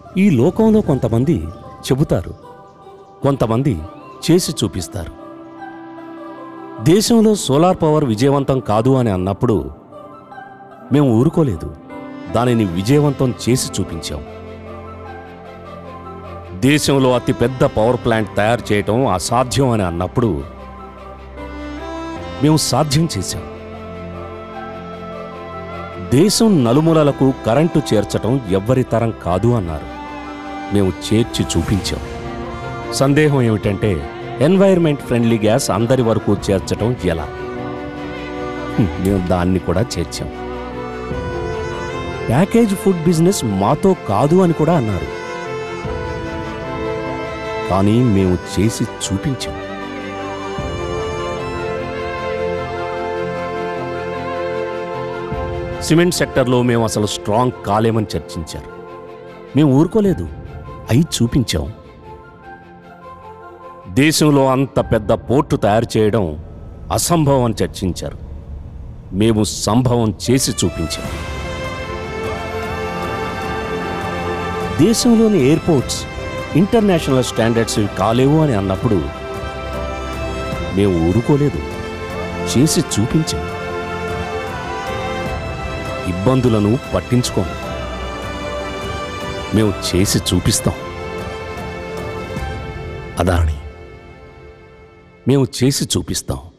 ఈ లోకంలో కొంతమంది చెబుతారు కొంతమంది చేసి చూపిస్తారు దేశంలో సోలార్ పవర్ విజయవంతం కాదు అని అన్నప్పుడు మేము ఊరుకోలేదు దానిని విజయవంతం చేసి చూపించాం దేశంలో అతిపెద్ద పవర్ ప్లాంట్ తయారు చేయటం అసాధ్యం అని అన్నప్పుడు మేము సాధ్యం చేశాం దేశం నలుమూలలకు కరెంటు చేర్చటం ఎవ్వరి తరం కాదు అన్నారు మేము చేర్చి చూపించాం సందేహం ఏమిటంటే ఎన్వైర్మెంట్ ఫ్రెండ్లీ గ్యాస్ అందరి వరకు చేర్చటం ఎలా హ్మ్, మేము దాన్ని కూడా చేర్చాం ప్యాకేజ్ ఫుడ్ బిజినెస్ మాతో కాదు అని కూడా అన్నారు కానీ మేము చేసి చూపించాం సిమెంట్ సెక్టర్లో మేము అసలు స్ట్రాంగ్ కాలేమని చర్చించారు మేము ఊరుకోలేదు అయి చూపించాం దేశంలో అంత పెద్ద పోర్టు తయారు చేయడం అసంభవం అని చర్చించారు మేము సంభవం చేసి చూపించాం దేశంలోని ఎయిర్పోర్ట్స్ ఇంటర్నేషనల్ స్టాండర్డ్స్ ఇవి కాలేవు అని అన్నప్పుడు మేము ఊరుకోలేదు చేసి చూపించాం ఇబ్బందులను పట్టించుకోము మేము చేసి చూపిస్తాం అదాని మేము చేసి చూపిస్తాం